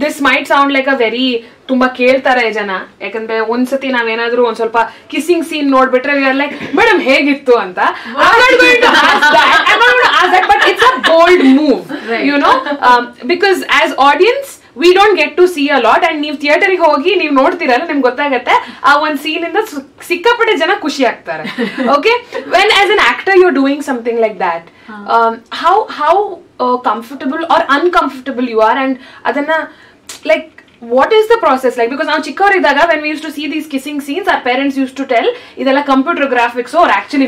This might sound like a very ತುಂಬಾ ಕೇಳ್ತಾರೆ ಜನ ಯಾಕಂದ್ರೆ ಒಂದ್ಸತಿ ನಾವೇನಾದ್ರೂ ಒಂದ್ ಸ್ವಲ್ಪ ಕಿಸ್ಸಿಂಗ್ ಸೀನ್ ನೋಡ್ಬಿಟ್ರೆ ವಿ ಆರ್ ಲೈಕ್ ಮೇಡಮ್ ಹೇಗಿತ್ತು ಅಂತ but it's a bold move you know because as audience we don't get to see a lot and ನೀವು ಥಿಯೇಟರ್ಗೆ ಹೋಗಿ ನೀವು ನೋಡ್ತೀರಲ್ಲ ನಿಮ್ಗೆ ಗೊತ್ತಾಗತ್ತೆ ಆ ಒಂದ್ ಸೀನ್ ಇಂದ ಸು- ಸಿಕ್ಕಾಪಟ್ಟೆ ಜನ ಖುಷಿ ಆಗ್ತಾರೆ okay when as an actor you doing something like that how how comfortable or uncomfortable you are and ಅದನ್ನ like what is the process like because ನಾವು ಚಿಕ್ಕವರಿದ್ದಾಗ when we used to see these kissing scenes our parents used to tell ಇದೆಲ್ಲ computer graphics ಅವ್ರು actually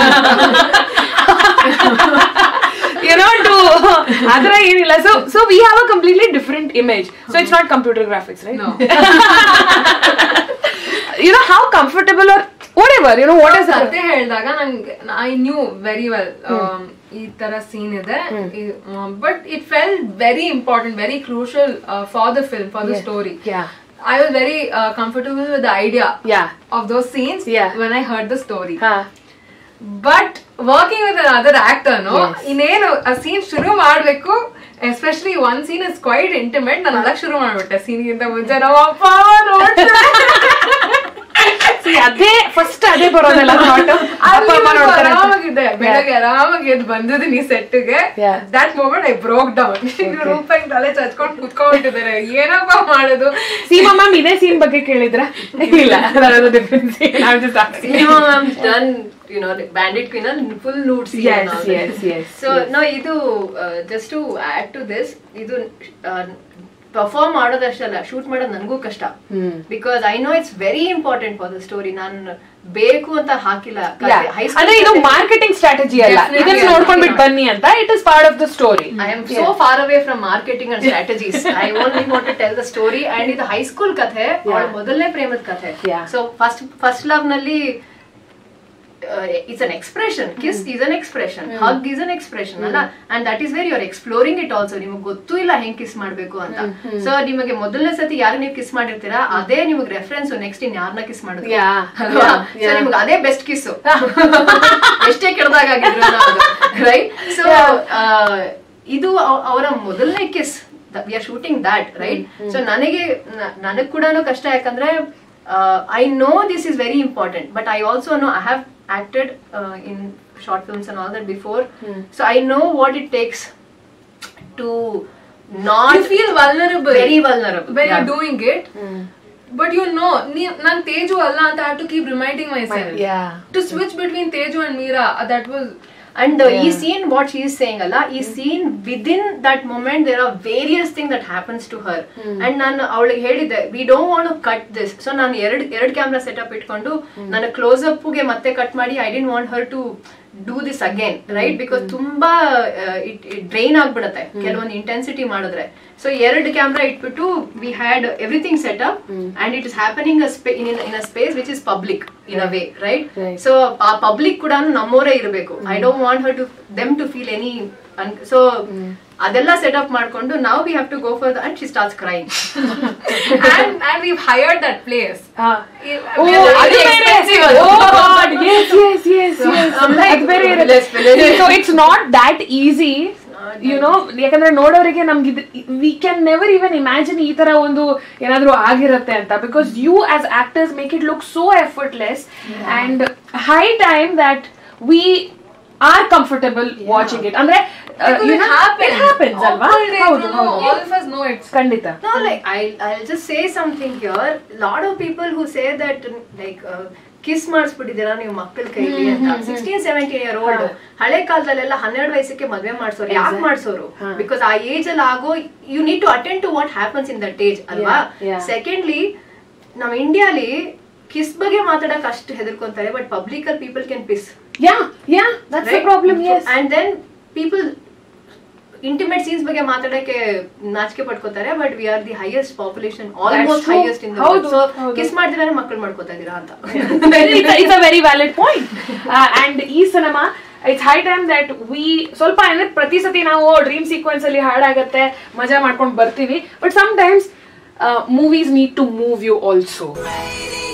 you know to ಅದರ ಏನಿಲ್ಲ so so we have a completely different image so it's not computer graphics right No. You know how comfortable are whatever you know what is ಕತೆ ಹೇಳಿದಾಗ ನಂಗೆ I knew very well ಈ ತರ scene ಇದೆ but it fell very important very crucial for the film for the story Yeah. I was very comfortable with the idea Yeah. Of those scenes Yeah. When I heard the story ಹಾ but working with other actor Yes. ಇನ್ನೇನು ಆ scene ಶುರು ಮಾಡ್ಬೇಕು especially one scene is quite intimate ನಾನು ಅದಕ್ಕೆ ಶುರು ಮಾಡ್ಬಿಟ್ಟೆ scene ಗಿಂತ ಮುಂಚೆ ನಮ್ಮ ಅಪ್ಪ ನೋಡ್ತಾರೆ See, ಅದೇ ಫಸ್ಟ್ ಅದೇ ಬರೋದಲ್ಲ thought. ಅಪ್ಪ ಅಮ್ಮ ನೋಡ್ತಾರೆ ಅಂತ. ಆರಾಮಾಗಿದೆ ಬೆಳಗ್ಗೆ ಆರಾಮಾಗಿ ಎದ್ದು ಬಂದಿದ್ದೀನಿ ಸೆಟ್ಗೆ Yeah. That moment I broke down ರೂಪಾಯಿ ತಲೆ ಚಚ್ಕೊಂಡು ಕುತ್ಕೊಂಡಿದ್ದಾರೆ ಏನಪ್ಪ ಮಾಡೋದು ಸೀಮಾ ಮ್ಯಾಮ್ ಇದೇ ಸೀನ್ ಬಗ್ಗೆ ಕೇಳಿದ್ರ ಇಲ್ಲ different scene I just asking Cinema ma'am's done, you know, the Bandit Queen and full nude scene Yes, and all that. yes, yes, So yes. no, ಇದು uh, just to add to this, ಇದು perform ಮಾಡೋದಷ್ಟಲ್ಲ shoot ಮಾಡೋದು ನನಗೂ ಕಷ್ಟ because I know it's very important for the story ನಾನು ಬೇಕು ಅಂತ ಹಾಕಿಲ್ಲ Yeah. ಅಂದ್ರೆ ಇದು ಮಾರ್ಕೆಟಿಂಗ್ ಸ್ಟ್ರಾಟಜಿ ಅಲ್ಲ Definitely, ಇದನ್ನ yeah. ನೋಡ್ಕೊಂಡ್ಬಿಟ್ಟು ಬನ್ನಿ ಅಂತ it is part of the story I am so far away from marketing and strategies I only want to tell the story and ಇದು ಹೈಸ್ಕೂಲ್ ಕಥೆ ಅವಳ ಮೊದಲನೇ ಪ್ರೇಮದ ಕಥೆ Yeah. So first first love ನಲ್ಲಿ it's an expression kiss is an expression hug is an expression ಅಲ್ಲ and that is very your exploring it also ನಿಮಗೆ ಗೊತ್ತೂ ಇಲ್ಲ ಹೆಂಗ್ ಕಿಸ್ ಮಾಡ್ಬೇಕು ಅಂತ ಸೊ ನಿಮಗೆ ಮೊದಲನೇ ಸತಿ ಯಾರು ನೀವು ಕಿಸ್ ಮಾಡಿರ್ತೀರಾ ಅದೇ ನಿಮಗೆ ರೆಫರೆನ್ಸ್ ನೆಕ್ಸ್ಟ್ ಇನ್ ಯಾರನ್ನ ಕಿಸ್ ಮಾಡೋದು Yeah. ಅಲ್ವಾ Yeah. So Yeah. ನಿಮ್ಗೆ ಅದೇ ಬೆಸ್ಟ್ ಕಿಸ್ ಎಷ್ಟೇ ಕೆಡ್ದಾಗಿದ್ರು ರೈಟ್ ಸೊ ಇದು ಅವ್- ಅವರ ಮೊದಲನೇ kiss we are shooting that right so ನನಗೆ ನನಗ್ ಕೂಡ ಕಷ್ಟ ಯಾಕಂದ್ರೆ I know this is very important but I also know I have acted in short films and all that before so I know what it takes to you not feel vulnerable very vulnerable when Yeah. you're doing it but you know ನೀ- ನಾನ್ ತೇಜು ಅಲ್ಲ ಅಂತ I have to keep reminding myself Yeah. to switch between Teju and Meera uh, that was and ಈ scene what she is saying ಅಲ್ಲ ಈ scene within that moment there are various thing that happens to her and ನಾನು ಅವಳಿಗೆ ಹೇಳಿದ್ದೆ we don't want cut this so ನಾನು ಎರಡು ಎರಡು camera setup ಇಟ್ಕೊಂಡು ನನ್ನ ಕ್ಲೋಸ್ ಗೆ ಮತ್ತೆ ಕಟ್ ಮಾಡಿ I didn't want her to do this again right because ತುಂಬಾ ಡ್ರೈನ್ ಆಗ್ಬಿಡತ್ತೆ ಕೆಲವೊಂದು ಇಂಟೆನ್ಸಿಟಿ ಮಾಡಿದ್ರೆ ಸೊ ಎರಡು ಕ್ಯಾಮ್ರಾ ಇಟ್ಬಿಟ್ಟು we had everything setup and it is happening in a space which is public in a way right Right. So ಆ public ಕೂಡ ನಮ್ಮವರೇ ಇರಬೇಕು I don't want her to them to feel any so ಅದೆಲ್ಲ setup ಮಾಡ್ಕೊಂಡು ನಾವು we have to go for and she starts crime and and we've hired that place Ah. It- Oh, we are ಅದು very ಬೇರೆ. expensive Oh ಅದು. God, yes, yes, yes, yes. I'm like, ಅದು ಬೇರೆ ಇರುತ್ತೆ. let's finish it. So it's not that easy. You know ಯಾಕಂದ್ರೆ ನೋಡೋರಿಗೆ ನಮ್ಗೆ we can never even imagine ಈ ತರ ಒಂದು ಏನಾದ್ರೂ ಆಗಿರತ್ತೆ ಅಂತ because you as actors make it look so effortless and high time that we are comfortable watching it ಅಂದ್ರೆ Because it happens. ಹ್ಯಾಪನ್ಸ್ ಅಲ್ವಾ All day, ಹೌದು no, ಹೌದು all of us know it's ಖಂಡಿತ No, like I, I'll just say something here. Lot of people who say that like uh, kiss ಮಾಡಿಸ್ಬಿಟ್ಟಿದ್ದೀರಾ ನೀವು ಮಕ್ಕಳ ಕೈಲಿ ಅಂತ ಸಿಕ್ಸ್ಟೀನ್ ಸೆವೆಂಟೀನ್ ಇಯರ್ ಓಲ್ಡ್ ಹಳೆ ಕಾಲದಲ್ಲೆಲ್ಲ ಹನ್ನೆರಡು ವಯಸ್ಸಕ್ಕೆ ಮದ್ವೆ ಮಾಡ್ಸೋರು ಯಾಕೆ ಮಾಡ್ಸೋರು ಬಿಕಾಸ್ ಆ ಏಜ್ ಅಲ್ಲಿ ಆಗೋ you need to attend to what happens in that age ಅಲ್ವಾ Yeah, yeah. ಸೆಕೆಂಡ್ಲಿ ನಾವ್ ಇಂಡಿಯಾಲಿ ಕಿಸ್ ಬಗ್ಗೆ ಮಾತಾಡಕ್ ಅಷ್ಟು ಹೆದರ್ಕೊಂತಾರೆ ಬಟ್ ಪಬ್ಲಿಕ್ ಅಲ್ಲಿ people can piss yeah yeah that's the problem yes and then people intimate scenes ಬಗ್ಗೆ ಮಾತಾಡಕ್ಕೆ ನಾಚಿಕೆ ಪಡ್ಕೋತಾರೆ but we are the highest population almost true. Highest in ಹೌದು, ಸೊ ಹೌದು. ಕಿಸ್ ಮಾಡ್ತಿದ್ದಾರೆ ಮಕ್ಕಳು ಮಾಡ್ಕೋತಾ ಇದೀರಾ ಅಂತ it's a very valid point and ಈ cinema it's high time that we ಸ್ವಲ್ಪ ಅಂದ್ರೆ ಪ್ರತಿ ಸತಿ ನಾವು ಡ್ರೀಮ್ ಸೀಕ್ವೆನ್ಸ್ ಅಲ್ಲಿ ಹಾಡಾಗತ್ತೆ ಮಜಾ ಮಾಡ್ಕೊಂಡು ಬರ್ತೀವಿ but sometimes movies need to move you also Radio